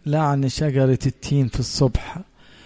لعن شجرة التين في الصبح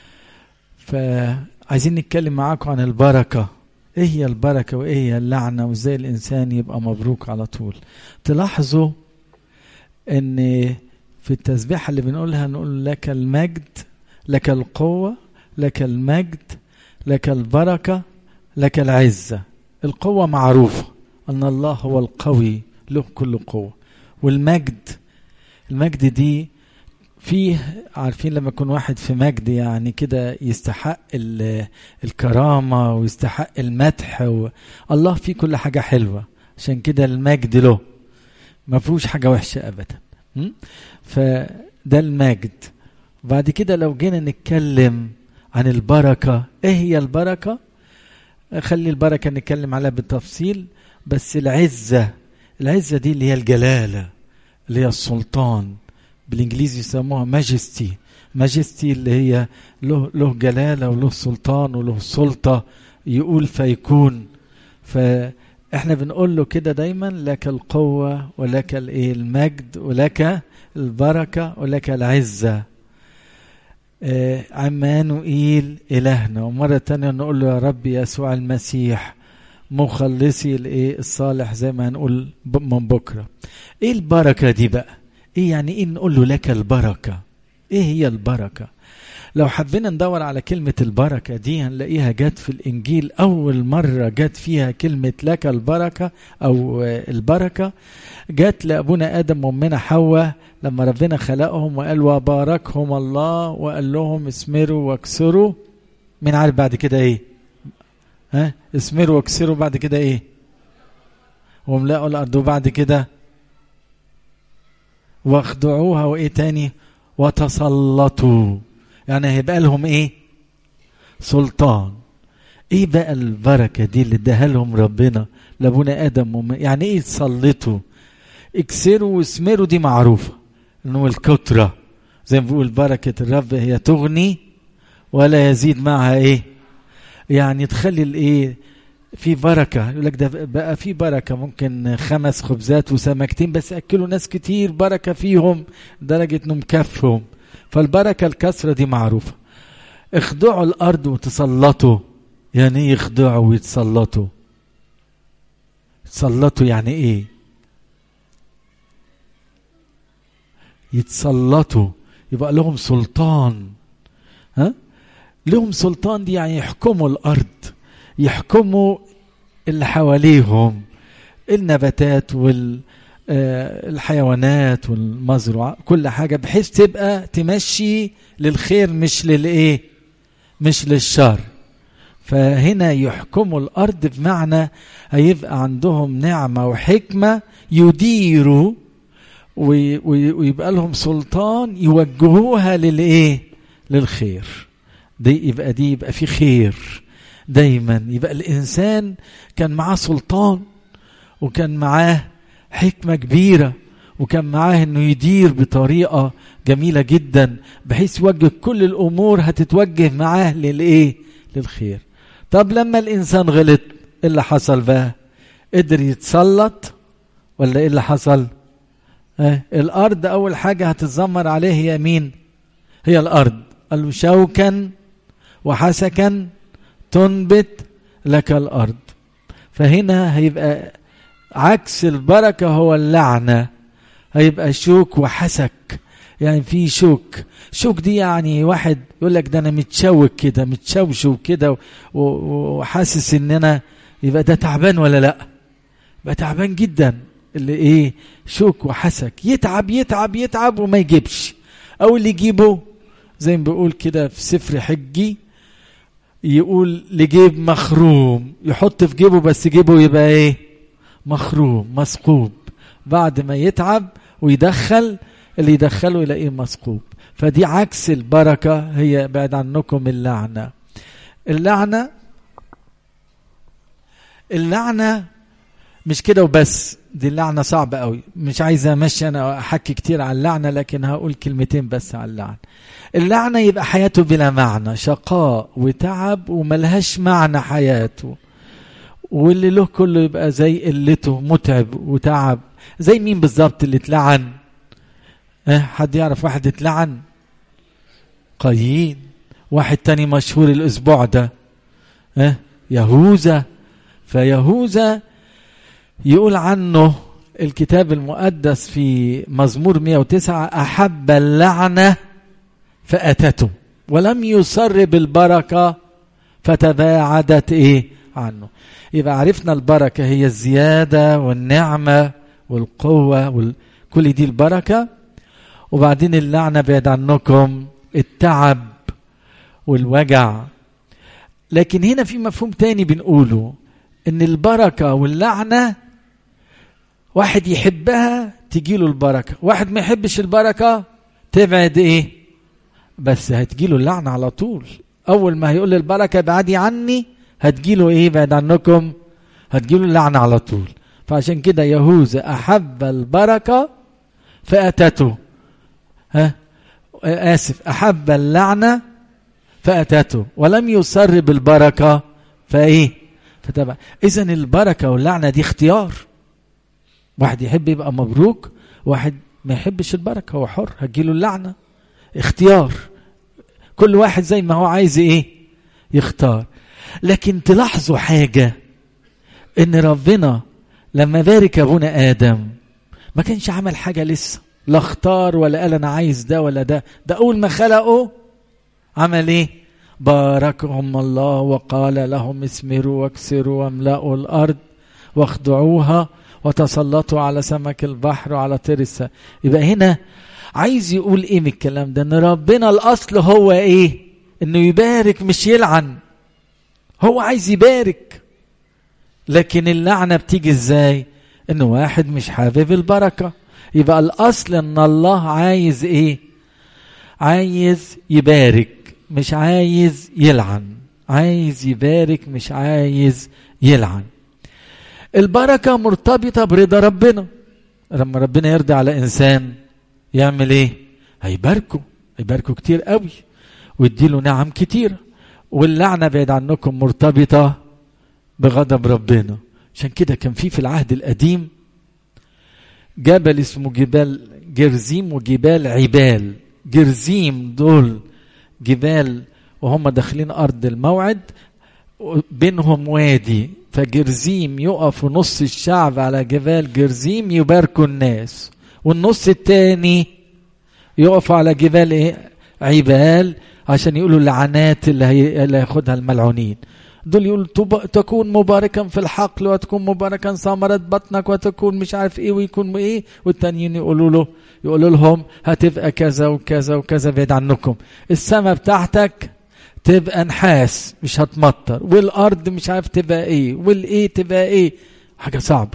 فعايزين نتكلم معاكم عن البركة ايه هي البركة وايه هي اللعنة وازاي الانسان يبقى مبروك على طول تلاحظوا ان في التسبيحة اللي بنقولها نقول لك المجد لك القوة لك المجد لك البركة لك العزة القوة معروفة أن الله هو القوي له كل قوة والمجد المجد دي فيه عارفين لما يكون واحد في مجد يعني كده يستحق الكرامة ويستحق المدح و... الله فيه كل حاجة حلوة عشان كده المجد له ما فيهوش حاجة وحشة أبدا م? فده المجد وبعد كده لو جينا نتكلم عن البركة ايه هي البركة خلي البركة نتكلم عليها بالتفصيل بس العزة العزة دي اللي هي الجلالة اللي هي السلطان بالانجليزي يسموها ماجستي ماجستي اللي هي له له جلاله وله سلطان وله سلطه يقول فيكون فاحنا بنقول له كده دايما لك القوه ولك الايه المجد ولك البركه ولك العزه آه عمانوئيل الهنا ومره تانية نقول له يا رب يسوع المسيح مخلصي الايه الصالح زي ما هنقول من بكره ايه البركه دي بقى ايه يعني ايه نقول له لك البركه ايه هي البركه لو حبينا ندور على كلمة البركة دي هنلاقيها جت في الإنجيل أول مرة جت فيها كلمة لك البركة أو البركة جت لأبونا آدم وأمنا حواء لما ربنا خلقهم وقال وباركهم الله وقال لهم اسمروا واكسروا مين عارف بعد كده إيه؟ ها؟ اسمروا واكسروا بعد كده إيه؟ واملأوا الأرض وبعد كده واخضعوها وايه تاني وتسلطوا يعني هيبقى لهم ايه سلطان ايه بقى البركة دي اللي اداها لهم ربنا لابونا ادم وم... يعني ايه تسلطوا اكسروا واسمروا دي معروفة انه الكترة زي ما بيقول بركة الرب هي تغني ولا يزيد معها ايه يعني تخلي الايه في بركة يقول لك ده بقى في بركة ممكن خمس خبزات وسمكتين بس أكلوا ناس كتير بركة فيهم درجة إنهم كفهم فالبركة الكسرة دي معروفة اخضعوا الأرض وتسلطوا يعني ايه يخضعوا ويتسلطوا يتسلطوا يعني ايه يتسلطوا يبقى لهم سلطان ها لهم سلطان دي يعني يحكموا الأرض يحكموا اللي حواليهم النباتات والحيوانات والمزرعة كل حاجة بحيث تبقى تمشي للخير مش للإيه مش للشر فهنا يحكموا الأرض بمعنى هيبقى عندهم نعمة وحكمة يديروا ويبقى لهم سلطان يوجهوها للإيه للخير دي يبقى دي يبقى في خير دايما يبقى الانسان كان معاه سلطان وكان معاه حكمه كبيره وكان معاه انه يدير بطريقه جميله جدا بحيث يوجه كل الامور هتتوجه معاه للايه للخير طب لما الانسان غلط ايه اللي حصل بقى قدر يتسلط ولا ايه اللي حصل اه الارض اول حاجه هتتذمر عليه هي مين هي الارض قال له شوكا وحسكا تنبت لك الارض فهنا هيبقى عكس البركه هو اللعنه هيبقى شوك وحسك يعني في شوك شوك دي يعني واحد يقول لك ده انا متشوك كده متشوشو كده وحاسس ان انا يبقى ده تعبان ولا لا يبقى تعبان جدا اللي ايه شوك وحسك يتعب يتعب يتعب وما يجيبش او اللي يجيبه زي ما بيقول كده في سفر حجي يقول لجيب مخروم يحط في جيبه بس جيبه يبقى ايه مخروم مثقوب بعد ما يتعب ويدخل اللي يدخله يلاقيه مثقوب فدي عكس البركة هي بعد عنكم اللعنة اللعنة اللعنة مش كده وبس دي اللعنة صعبة قوي مش عايز امشي انا احكي كتير على اللعنة لكن هقول كلمتين بس على اللعنة اللعنة يبقى حياته بلا معنى شقاء وتعب وملهاش معنى حياته واللي له كله يبقى زي قلته متعب وتعب زي مين بالظبط اللي اتلعن اه حد يعرف واحد اتلعن قايين واحد تاني مشهور الاسبوع ده اه يهوذا فيهوذا يقول عنه الكتاب المقدس في مزمور 109 احب اللعنه فاتته ولم يسر بالبركه فتباعدت ايه عنه يبقى عرفنا البركه هي الزياده والنعمه والقوه وال... كل دي البركه وبعدين اللعنه بعد عنكم التعب والوجع لكن هنا في مفهوم تاني بنقوله ان البركه واللعنه واحد يحبها تجيله البركه واحد ما يحبش البركه تبعد ايه بس هتجيله اللعنه على طول اول ما هيقول البركه بعدي عني هتجيله ايه بعد عنكم هتجيله اللعنه على طول فعشان كده يهوذا احب البركه فاتته ها اسف احب اللعنه فاتته ولم يسر بالبركه فايه فتبع اذا البركه واللعنه دي اختيار واحد يحب يبقى مبروك واحد ما يحبش البركه هو حر هتجيله اللعنه اختيار كل واحد زي ما هو عايز ايه يختار لكن تلاحظوا حاجه ان ربنا لما بارك ابونا ادم ما كانش عمل حاجه لسه لا اختار ولا قال انا عايز ده ولا ده ده اول ما خلقه عمل ايه باركهم الله وقال لهم اسمروا واكسروا واملأوا الارض واخضعوها وتسلطوا على سمك البحر وعلى طير السماء يبقى هنا عايز يقول ايه من الكلام ده ان ربنا الاصل هو ايه انه يبارك مش يلعن هو عايز يبارك لكن اللعنه بتيجي ازاي ان واحد مش حابب البركه يبقى الاصل ان الله عايز ايه عايز يبارك مش عايز يلعن عايز يبارك مش عايز يلعن البركة مرتبطة برضا ربنا لما ربنا يرضى على إنسان يعمل إيه هيباركه هيباركه كتير قوي ويديله نعم كتيرة واللعنة بعيد عنكم مرتبطة بغضب ربنا عشان كده كان في في العهد القديم جبل اسمه جبال جرزيم وجبال عبال جرزيم دول جبال وهم داخلين أرض الموعد بينهم وادي فجرزيم يقف في نص الشعب على جبال جرزيم يباركوا الناس والنص التاني يقف على جبال ايه عبال عشان يقولوا اللعنات اللي, هي... اللي هياخدها الملعونين دول يقولوا تب... تكون مباركا في الحقل وتكون مباركا ثمرة بطنك وتكون مش عارف ايه ويكون ايه والتانيين يقولوا له يقولوا لهم هتبقى كذا وكذا وكذا بعيد عنكم السماء بتاعتك تبقى نحاس مش هتمطر والارض مش عارف تبقى ايه والايه تبقى ايه حاجه صعبه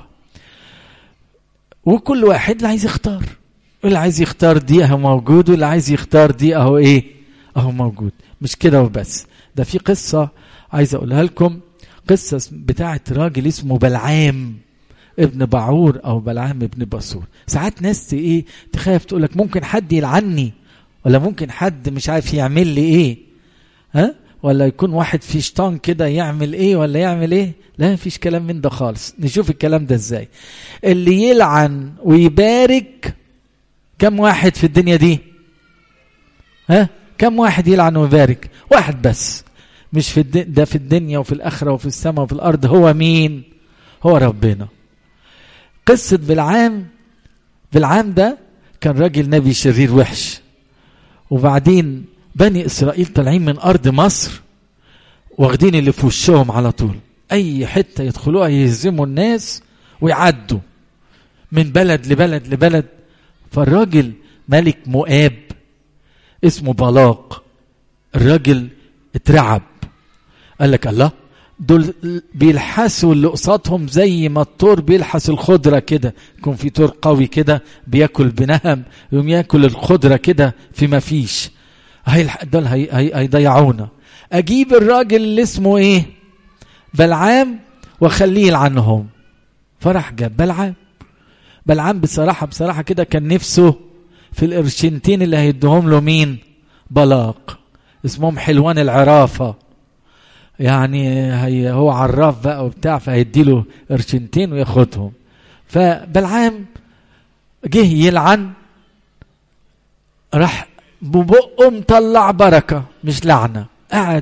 وكل واحد اللي عايز يختار اللي عايز يختار دي اهو موجود واللي عايز يختار دي اهو ايه اهو موجود مش كده وبس ده في قصه عايز اقولها لكم قصه بتاعت راجل اسمه بلعام ابن بعور او بلعام ابن بصور ساعات ناس ايه تخاف تقول لك ممكن حد يلعني ولا ممكن حد مش عارف يعمل لي ايه ها ولا يكون واحد في شيطان كده يعمل ايه ولا يعمل ايه لا مفيش كلام من ده خالص نشوف الكلام ده ازاي اللي يلعن ويبارك كم واحد في الدنيا دي ها كم واحد يلعن ويبارك واحد بس مش في الدنيا ده في الدنيا وفي الاخره وفي السماء وفي الارض هو مين هو ربنا قصه بالعام بالعام ده كان راجل نبي شرير وحش وبعدين بني اسرائيل طالعين من ارض مصر واخدين اللي في وشهم على طول اي حته يدخلوها يهزموا الناس ويعدوا من بلد لبلد لبلد فالراجل ملك مؤاب اسمه بلاق الراجل اترعب قال لك الله دول بيلحسوا اللي قصادهم زي ما الطور بيلحس الخضرة كده يكون في طور قوي كده بياكل بنهم يقوم ياكل الخضرة كده في ما فيش دول هي هي هيضيعونا اجيب الراجل اللي اسمه ايه بلعام واخليه يلعنهم فرح جاب بلعام بلعام بصراحة بصراحة كده كان نفسه في القرشنتين اللي هيدوهم له مين بلاق اسمهم حلوان العرافة يعني هي هو عراف بقى وبتاع فهيديله قرشنتين وياخدهم فبلعام جه يلعن راح ببقه مطلع بركة مش لعنة قعد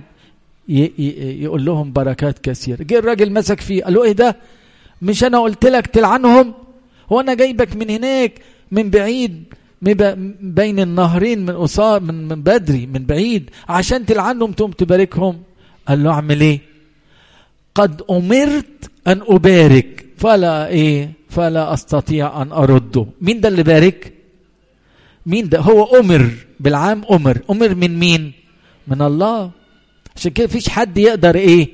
يقول لهم بركات كثيرة جه الراجل مسك فيه قال له ايه ده مش انا قلت لك تلعنهم هو انا جايبك من هناك من بعيد بين النهرين من قصار من من بدري من بعيد عشان تلعنهم تقوم تباركهم قال له اعمل ايه قد امرت ان ابارك فلا ايه فلا استطيع ان ارده مين ده اللي بارك مين ده هو امر بالعام امر امر من مين من الله عشان كده مفيش حد يقدر ايه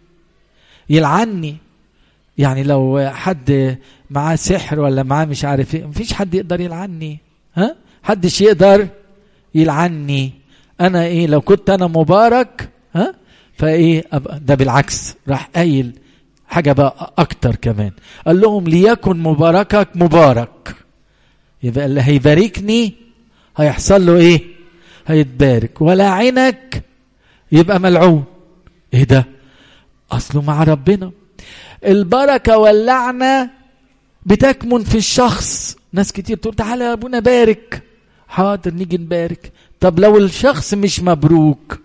يلعني يعني لو حد معاه سحر ولا معاه مش عارف ايه مفيش حد يقدر يلعني ها حدش يقدر يلعني انا ايه لو كنت انا مبارك ها فايه أبقى ده بالعكس راح قايل حاجه بقى اكتر كمان قال لهم ليكن مباركك مبارك يبقى اللي هيباركني هيحصل له ايه هيتبارك ولا عينك يبقى ملعون ايه ده اصله مع ربنا البركه واللعنه بتكمن في الشخص ناس كتير تقول تعالى يا ابونا بارك حاضر نيجي نبارك طب لو الشخص مش مبروك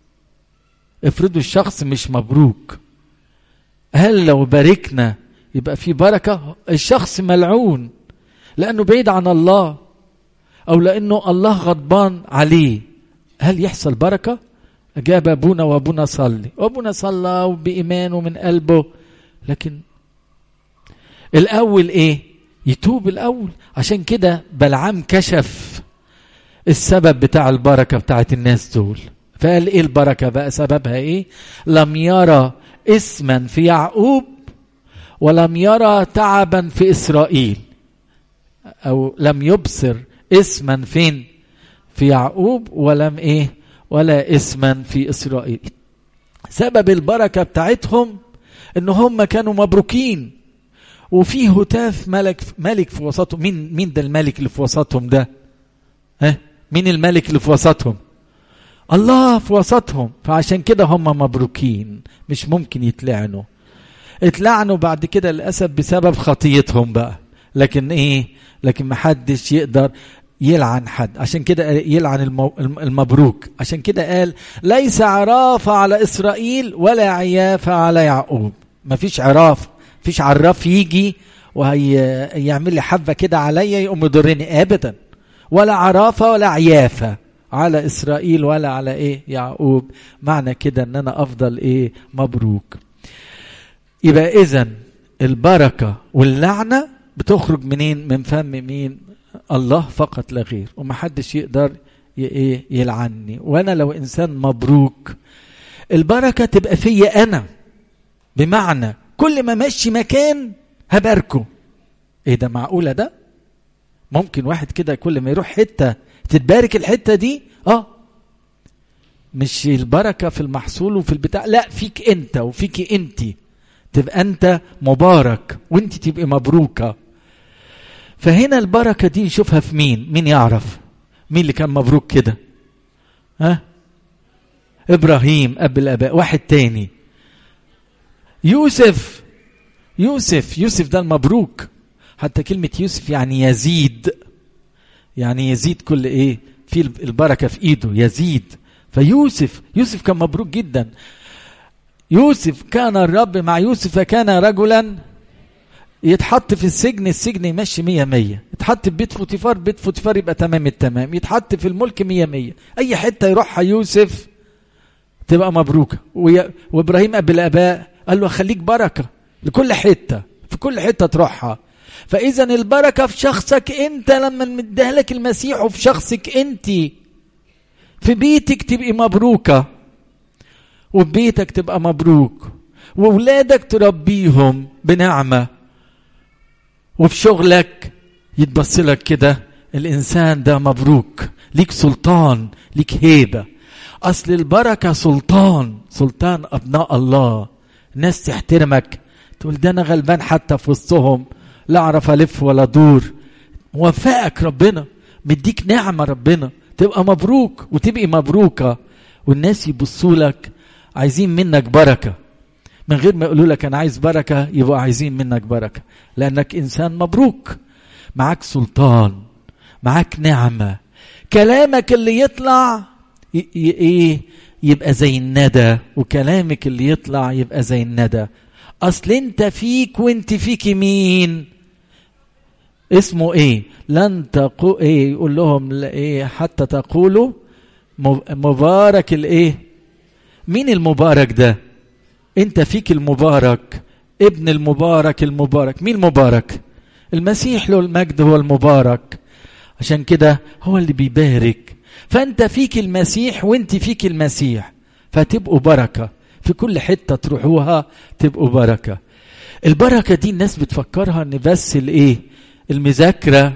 افرضوا الشخص مش مبروك هل لو باركنا يبقى في بركه الشخص ملعون لانه بعيد عن الله او لانه الله غضبان عليه هل يحصل بركه اجاب ابونا وابونا صلي وابونا صلى بايمانه من قلبه لكن الاول ايه يتوب الاول عشان كده بلعام كشف السبب بتاع البركه بتاعت الناس دول فقال ايه البركه بقى سببها ايه لم يرى اسما في يعقوب ولم يرى تعبا في اسرائيل او لم يبصر اسما فين في يعقوب ولم ايه ولا اسما في اسرائيل سبب البركه بتاعتهم ان هم كانوا مبروكين وفي هتاف ملك ملك في وسطهم مين مين ده الملك اللي في وسطهم ده ها مين الملك اللي في وسطهم الله في وسطهم فعشان كده هم مبروكين مش ممكن يتلعنوا اتلعنوا بعد كده للاسف بسبب خطيتهم بقى لكن ايه لكن ما حدش يقدر يلعن حد عشان كده يلعن المبروك عشان كده قال ليس عرافة على إسرائيل ولا عيافة على يعقوب ما فيش عراف فيش عراف يجي ويعمل لي حبة كده عليا يقوم يضرني أبدا ولا عرافة ولا عيافة على إسرائيل ولا على إيه يعقوب معنى كده أن أنا أفضل إيه مبروك يبقى إذا البركة واللعنة بتخرج منين من فم مين الله فقط لا غير ومحدش يقدر ايه يلعني وانا لو انسان مبروك البركه تبقى فيا انا بمعنى كل ما ماشي مكان هباركه ايه ده معقوله ده ممكن واحد كده كل ما يروح حته تتبارك الحته دي اه مش البركه في المحصول وفي البتاع لا فيك انت وفيك انت تبقى انت مبارك وانت تبقي مبروكه فهنا البركة دي نشوفها في مين مين يعرف مين اللي كان مبروك كده ها إبراهيم أب الآباء واحد تاني يوسف يوسف يوسف ده المبروك حتى كلمة يوسف يعني يزيد يعني يزيد كل ايه في البركة في ايده يزيد فيوسف يوسف كان مبروك جدا يوسف كان الرب مع يوسف فكان رجلا يتحط في السجن السجن يمشي مية مية يتحط في بيت فوتيفار بيت فوتيفار يبقى تمام التمام يتحط في الملك مية مية أي حتة يروحها يوسف تبقى مبروكة وإبراهيم أب الآباء قال له خليك بركة لكل حتة في كل حتة تروحها فإذا البركة في شخصك أنت لما مديها لك المسيح وفي شخصك أنت في بيتك تبقي مبروكة وفي بيتك تبقى مبروك وولادك تربيهم بنعمه وفي شغلك يتبص لك كده الانسان ده مبروك ليك سلطان ليك هيبه اصل البركه سلطان سلطان ابناء الله ناس تحترمك تقول ده انا غلبان حتى في وسطهم لا اعرف الف ولا دور موفقك ربنا مديك نعمه ربنا تبقى مبروك وتبقي مبروكه والناس يبصوا لك عايزين منك بركه من غير ما يقولوا لك انا عايز بركه يبقوا عايزين منك بركه لانك انسان مبروك معاك سلطان معاك نعمه كلامك اللي يطلع ايه يبقى زي الندى وكلامك اللي يطلع يبقى زي الندى اصل انت فيك وانت فيك مين اسمه ايه لن تقو ايه يقول لهم ايه حتى تقولوا مبارك الايه مين المبارك ده انت فيك المبارك ابن المبارك المبارك مين المبارك المسيح له المجد هو المبارك عشان كده هو اللي بيبارك فانت فيك المسيح وانت فيك المسيح فتبقوا بركه في كل حته تروحوها تبقوا بركه البركه دي الناس بتفكرها ان بس الايه المذاكره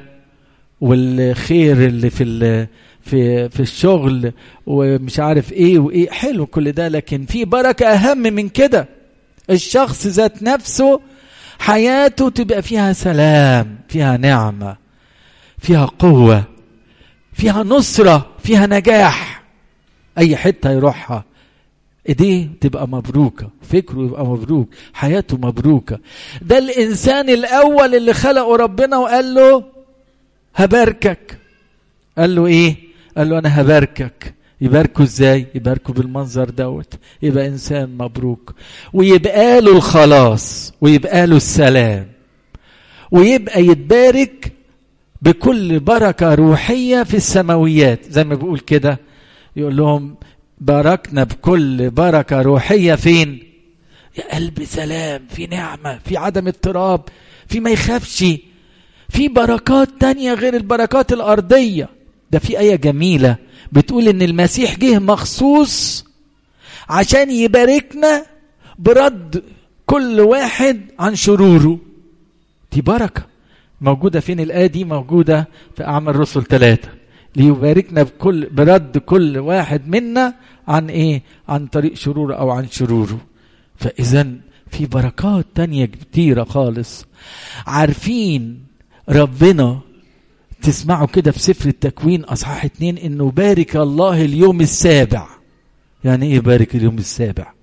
والخير اللي في في في الشغل ومش عارف ايه وايه حلو كل ده لكن في بركه اهم من كده الشخص ذات نفسه حياته تبقى فيها سلام فيها نعمه فيها قوه فيها نصره فيها نجاح اي حته يروحها ايديه تبقى مبروكه فكره يبقى مبروك حياته مبروكه ده الانسان الاول اللي خلقه ربنا وقال له هباركك قال له ايه قال له انا هباركك يباركوا ازاي يباركوا بالمنظر دوت يبقى انسان مبروك ويبقى له الخلاص ويبقى له السلام ويبقى يتبارك بكل بركه روحيه في السماويات زي ما بيقول كده يقول لهم باركنا بكل بركه روحيه فين يا قلب سلام في نعمه في عدم اضطراب في ما يخافش في بركات تانية غير البركات الأرضية ده في آية جميلة بتقول إن المسيح جه مخصوص عشان يباركنا برد كل واحد عن شروره دي بركة موجودة فين الآية دي موجودة في أعمال الرسل ثلاثة ليباركنا بكل برد كل واحد منا عن إيه عن طريق شروره أو عن شروره فإذا في بركات تانية كتيرة خالص عارفين ربنا تسمعوا كده في سفر التكوين اصحاح اتنين انه بارك الله اليوم السابع يعني ايه بارك اليوم السابع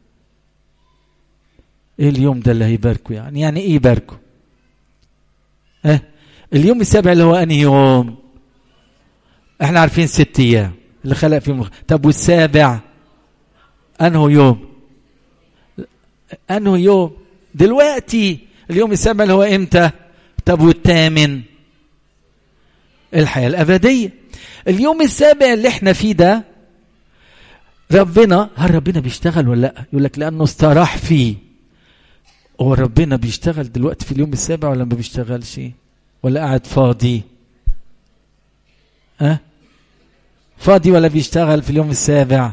ايه اليوم ده اللي هيباركه يعني يعني ايه يباركه اه اليوم السابع اللي هو انهي يوم احنا عارفين ست ايام اللي خلق فيهم طب والسابع انه يوم انه يوم دلوقتي اليوم السابع اللي هو امتى طب والثامن الحياة الأبدية اليوم السابع اللي احنا فيه ده ربنا هل ربنا بيشتغل ولا لا يقول لك لأنه استراح فيه هو ربنا بيشتغل دلوقتي في اليوم السابع ولا ما بيشتغلش ولا قاعد فاضي ها أه؟ فاضي ولا بيشتغل في اليوم السابع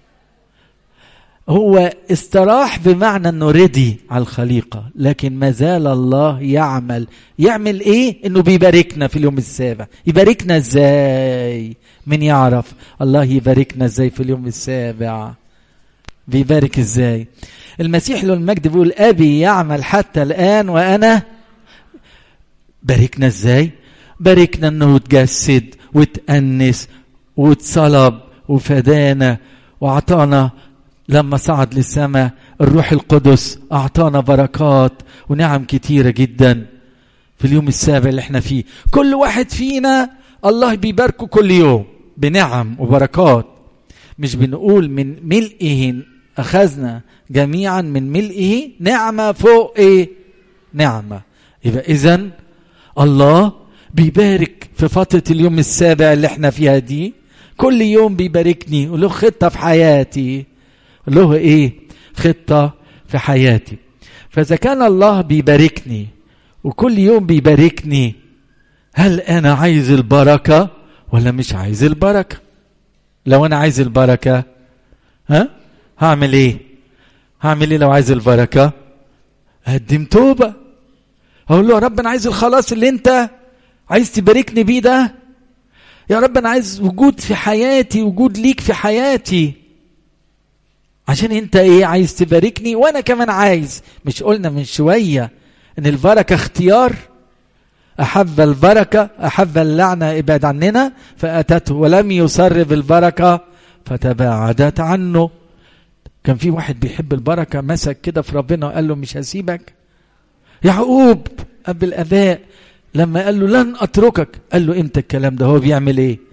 هو استراح بمعنى انه ردي على الخليقه لكن ما زال الله يعمل يعمل ايه انه بيباركنا في اليوم السابع يباركنا ازاي من يعرف الله يباركنا ازاي في اليوم السابع بيبارك ازاي المسيح له المجد بيقول ابي يعمل حتى الان وانا باركنا ازاي باركنا انه تجسد وتأنس واتصلب وفدانا واعطانا لما صعد للسماء الروح القدس اعطانا بركات ونعم كتيره جدا في اليوم السابع اللي احنا فيه كل واحد فينا الله بيباركه كل يوم بنعم وبركات مش بنقول من ملئه اخذنا جميعا من ملئه نعمه فوق ايه نعمه يبقى اذا الله بيبارك في فتره اليوم السابع اللي احنا فيها دي كل يوم بيباركني وله خطه في حياتي له ايه خطه في حياتي فاذا كان الله بيباركني وكل يوم بيباركني هل انا عايز البركه ولا مش عايز البركه لو انا عايز البركه ها هعمل ايه هعمل ايه لو عايز البركه اقدم توبه اقول له يا رب انا عايز الخلاص اللي انت عايز تباركني بيه ده يا رب انا عايز وجود في حياتي وجود ليك في حياتي عشان انت ايه عايز تباركني وانا كمان عايز مش قلنا من شويه ان البركه اختيار احب البركه احب اللعنه ابعد عننا فاتته ولم يسر بالبركه فتباعدت عنه كان في واحد بيحب البركه مسك كده في ربنا وقال له مش هسيبك يعقوب اب الاباء لما قال له لن اتركك قال له امتى الكلام ده هو بيعمل ايه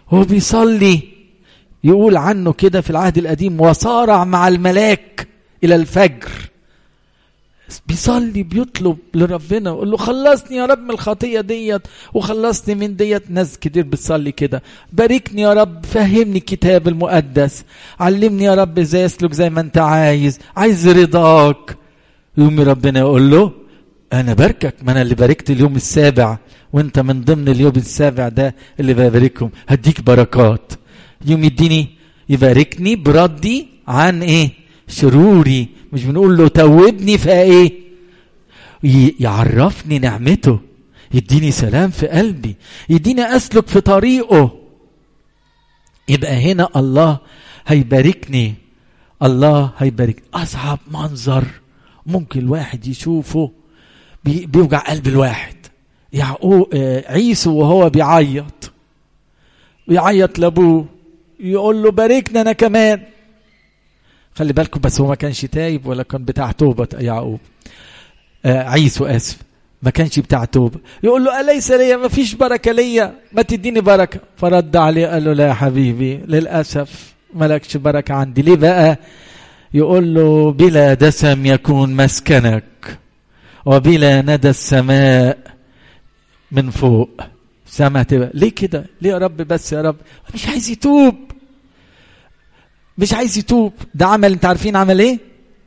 هو بيصلي يقول عنه كده في العهد القديم وصارع مع الملاك الى الفجر بيصلي بيطلب لربنا يقول له خلصني يا رب من الخطيه ديت وخلصني من ديت ناس كتير بتصلي كده باركني يا رب فهمني الكتاب المقدس علمني يا رب ازاي اسلك زي ما انت عايز عايز رضاك يوم ربنا يقول له انا باركك ما انا اللي باركت اليوم السابع وانت من ضمن اليوم السابع ده اللي بباركهم هديك بركات يوم يديني يباركني بردي عن ايه شروري مش بنقول له توبني فايه يعرفني نعمته يديني سلام في قلبي يديني اسلك في طريقه يبقى هنا الله هيباركني الله هيبارك اصعب منظر ممكن الواحد يشوفه بي بيوجع قلب الواحد يعقوب عيسو وهو بيعيط بيعيط لابوه يقول له باركنا انا كمان خلي بالكم بس هو ما كانش تايب ولا كان بتاع توبة يعقوب آه عيسو اسف ما كانش بتاع توبة يقول له أليس ليا ما فيش بركة ليا ما تديني بركة فرد عليه قال له لا يا حبيبي للأسف مالكش بركة عندي ليه بقى يقول له بلا دسم يكون مسكنك وبلا ندى السماء من فوق سما تبقى ليه كده ليه يا رب بس يا رب مش عايز يتوب مش عايز يتوب ده عمل انت عارفين عمل ايه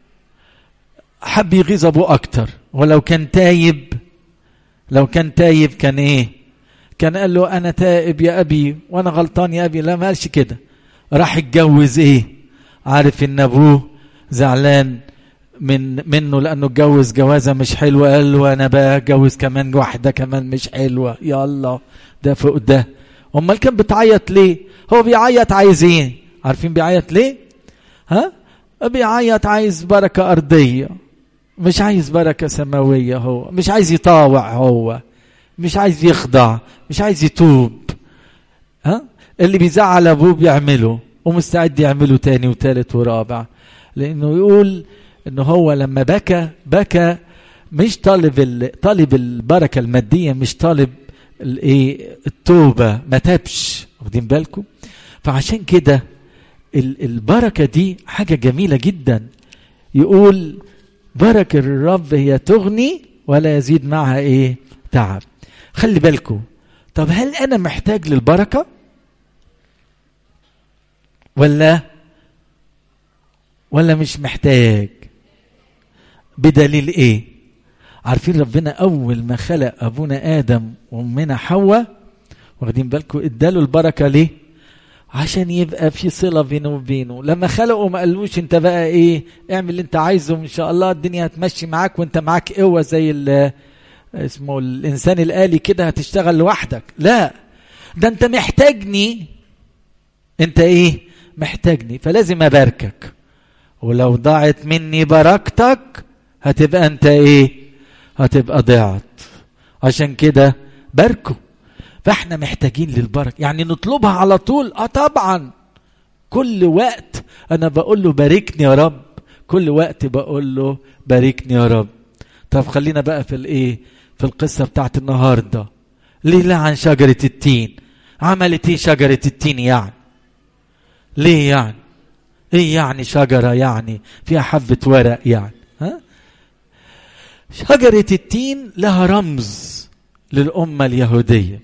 حب يغيظ ابوه اكتر ولو كان تايب لو كان تايب كان ايه كان قال له انا تائب يا ابي وانا غلطان يا ابي لا ما قالش كده راح اتجوز ايه عارف ان ابوه زعلان من منه لانه اتجوز جوازه مش حلوه قال له انا بقى اتجوز كمان واحده كمان مش حلوه يا الله ده فوق ده امال كان بتعيط ليه هو بيعيط عايز ايه عارفين بيعيط ليه ها بيعيط عايز بركه ارضيه مش عايز بركه سماويه هو مش عايز يطاوع هو مش عايز يخضع مش عايز يتوب ها اللي بيزعل ابوه بيعمله ومستعد يعمله تاني وتالت ورابع لانه يقول انه هو لما بكى بكى مش طالب طالب البركه الماديه مش طالب الايه التوبه ما تابش واخدين بالكم فعشان كده البركه دي حاجه جميله جدا يقول بركه الرب هي تغني ولا يزيد معها ايه تعب خلي بالكم طب هل انا محتاج للبركه ولا ولا مش محتاج بدليل ايه عارفين ربنا اول ما خلق ابونا ادم وامنا حواء واخدين بالكم اداله البركه ليه عشان يبقى في صله بينه وبينه لما خلقه ما قالوش انت بقى ايه اعمل اللي انت عايزه ان شاء الله الدنيا هتمشي معاك وانت معاك قوه زي اسمه الانسان الالي كده هتشتغل لوحدك لا ده انت محتاجني انت ايه محتاجني فلازم اباركك ولو ضاعت مني بركتك هتبقى انت ايه هتبقى ضعت عشان كده باركوا فاحنا محتاجين للبركه يعني نطلبها على طول اه طبعا كل وقت انا بقول له باركني يا رب كل وقت بقول له باركني يا رب طب خلينا بقى في الايه في القصه بتاعت النهارده ليه لا عن شجره التين عملت ايه شجره التين يعني ليه يعني ايه يعني شجره يعني فيها حبه ورق يعني ها شجره التين لها رمز للامه اليهوديه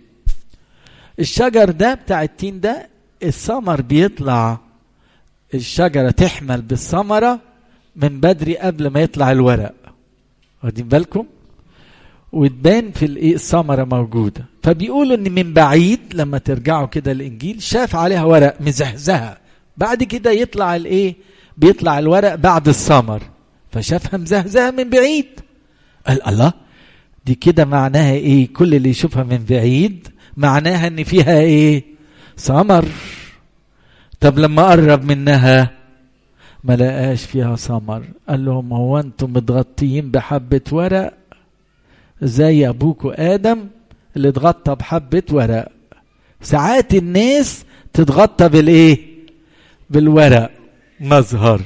الشجر ده بتاع التين ده الثمر بيطلع الشجره تحمل بالثمره من بدري قبل ما يطلع الورق واخدين بالكم وتبان في الايه الثمره موجوده فبيقولوا ان من بعيد لما ترجعوا كده الانجيل شاف عليها ورق مزهزهه بعد كده يطلع الايه بيطلع الورق بعد الثمر فشافها مزهزهه من بعيد قال الله دي كده معناها ايه كل اللي يشوفها من بعيد معناها ان فيها ايه ثمر طب لما قرب منها ما لقاش فيها ثمر قال لهم هو انتم متغطيين بحبة ورق زي ابوكوا ادم اللي اتغطى بحبة ورق ساعات الناس تتغطى بالايه بالورق مظهر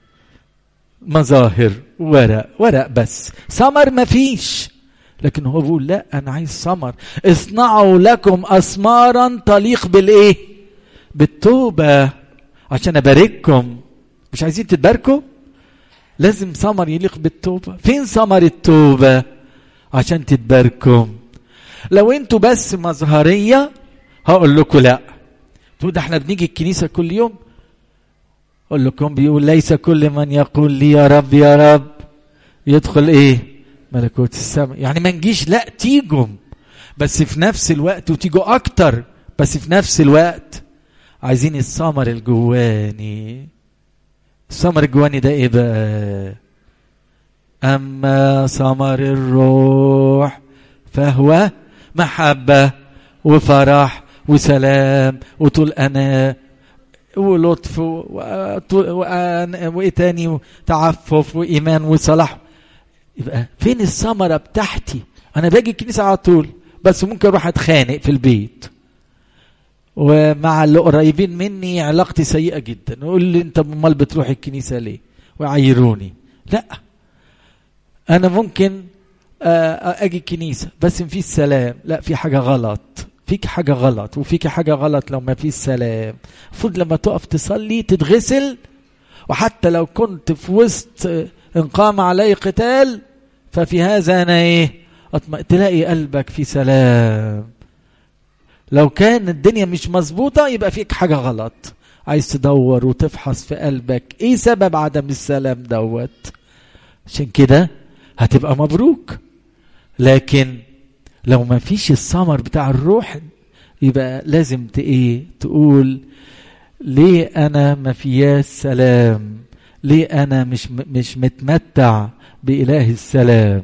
مظاهر ورق ورق بس ثمر مفيش لكن هو بيقول لا انا عايز ثمر اصنعوا لكم اسمارا تليق بالايه بالتوبة عشان أبارككم مش عايزين تتباركوا لازم ثمر يليق بالتوبة فين ثمر التوبة عشان تتباركوا لو انتوا بس مظهرية هقول لكم لا تقول ده احنا بنيجي الكنيسة كل يوم اقول لكم بيقول ليس كل من يقول لي يا رب يا رب يدخل ايه ملكوت السماء يعني ما نجيش لا تيجوا بس في نفس الوقت وتيجوا اكتر بس في نفس الوقت عايزين الثمر الجواني الثمر الجواني ده ايه بقى اما ثمر الروح فهو محبه وفرح وسلام وطول انا ولطف وايه تاني تعفف وايمان وصلاح يبقى فين الثمره بتاعتي انا باجي الكنيسه على طول بس ممكن اروح اتخانق في البيت ومع اللي قريبين مني علاقتي سيئه جدا يقول لي انت امال بتروح الكنيسه ليه ويعيروني لا انا ممكن اجي الكنيسه بس في السلام لا في حاجه غلط فيك حاجه غلط وفيك حاجه غلط لو ما فيش سلام المفروض لما تقف تصلي تتغسل وحتى لو كنت في وسط ان قام علي قتال ففي هذا انا ايه أطمئن تلاقي قلبك في سلام لو كان الدنيا مش مظبوطة يبقى فيك حاجة غلط عايز تدور وتفحص في قلبك ايه سبب عدم السلام دوت عشان كده هتبقى مبروك لكن لو ما فيش الثمر بتاع الروح يبقى لازم ايه تقول ليه انا ما فياش سلام ليه انا مش مش متمتع باله السلام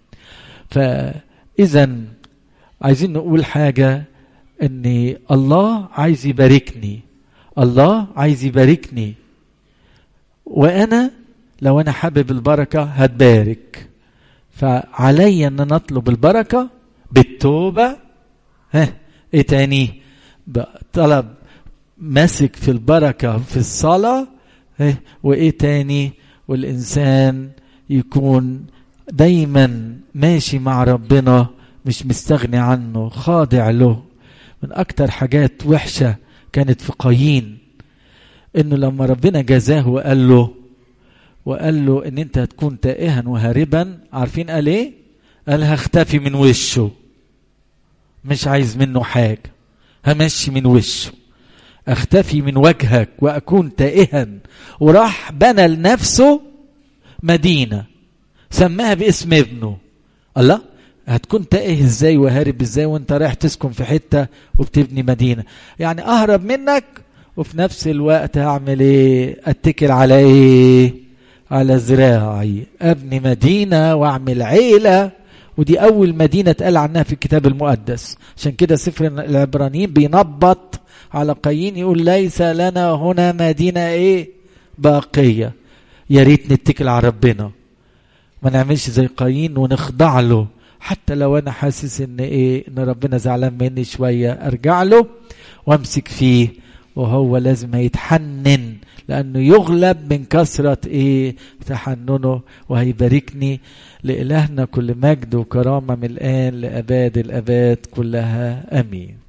فاذا عايزين نقول حاجه ان الله عايز يباركني الله عايز يباركني وانا لو انا حابب البركه هتبارك فعلي ان انا اطلب البركه بالتوبه ها ايه تاني طلب ماسك في البركه في الصلاه ها وايه تاني والانسان يكون دايما ماشي مع ربنا مش مستغني عنه خاضع له من أكتر حاجات وحشة كانت في قايين إنه لما ربنا جزاه وقال له وقال له إن أنت هتكون تائها وهاربا عارفين قال إيه؟ قال هختفي من وشه مش عايز منه حاجة همشي من وشه اختفي من وجهك واكون تائها وراح بنى لنفسه مدينه سماها باسم ابنه الله هتكون تائه ازاي وهارب ازاي وانت رايح تسكن في حته وبتبني مدينه يعني اهرب منك وفي نفس الوقت هعمل ايه اتكل على ايه على ذراعي ابني مدينه واعمل عيله ودي اول مدينه اتقال عنها في الكتاب المقدس عشان كده سفر العبرانيين بينبط على قايين يقول ليس لنا هنا مدينه ايه باقيه يا ريت نتكل على ربنا ما نعملش زي قايين ونخضع له حتى لو انا حاسس ان ايه ان ربنا زعلان مني شويه ارجع له وامسك فيه وهو لازم هيتحنن لانه يغلب من كثره ايه تحننه وهيباركني لالهنا كل مجد وكرامه من الان لاباد الاباد كلها امين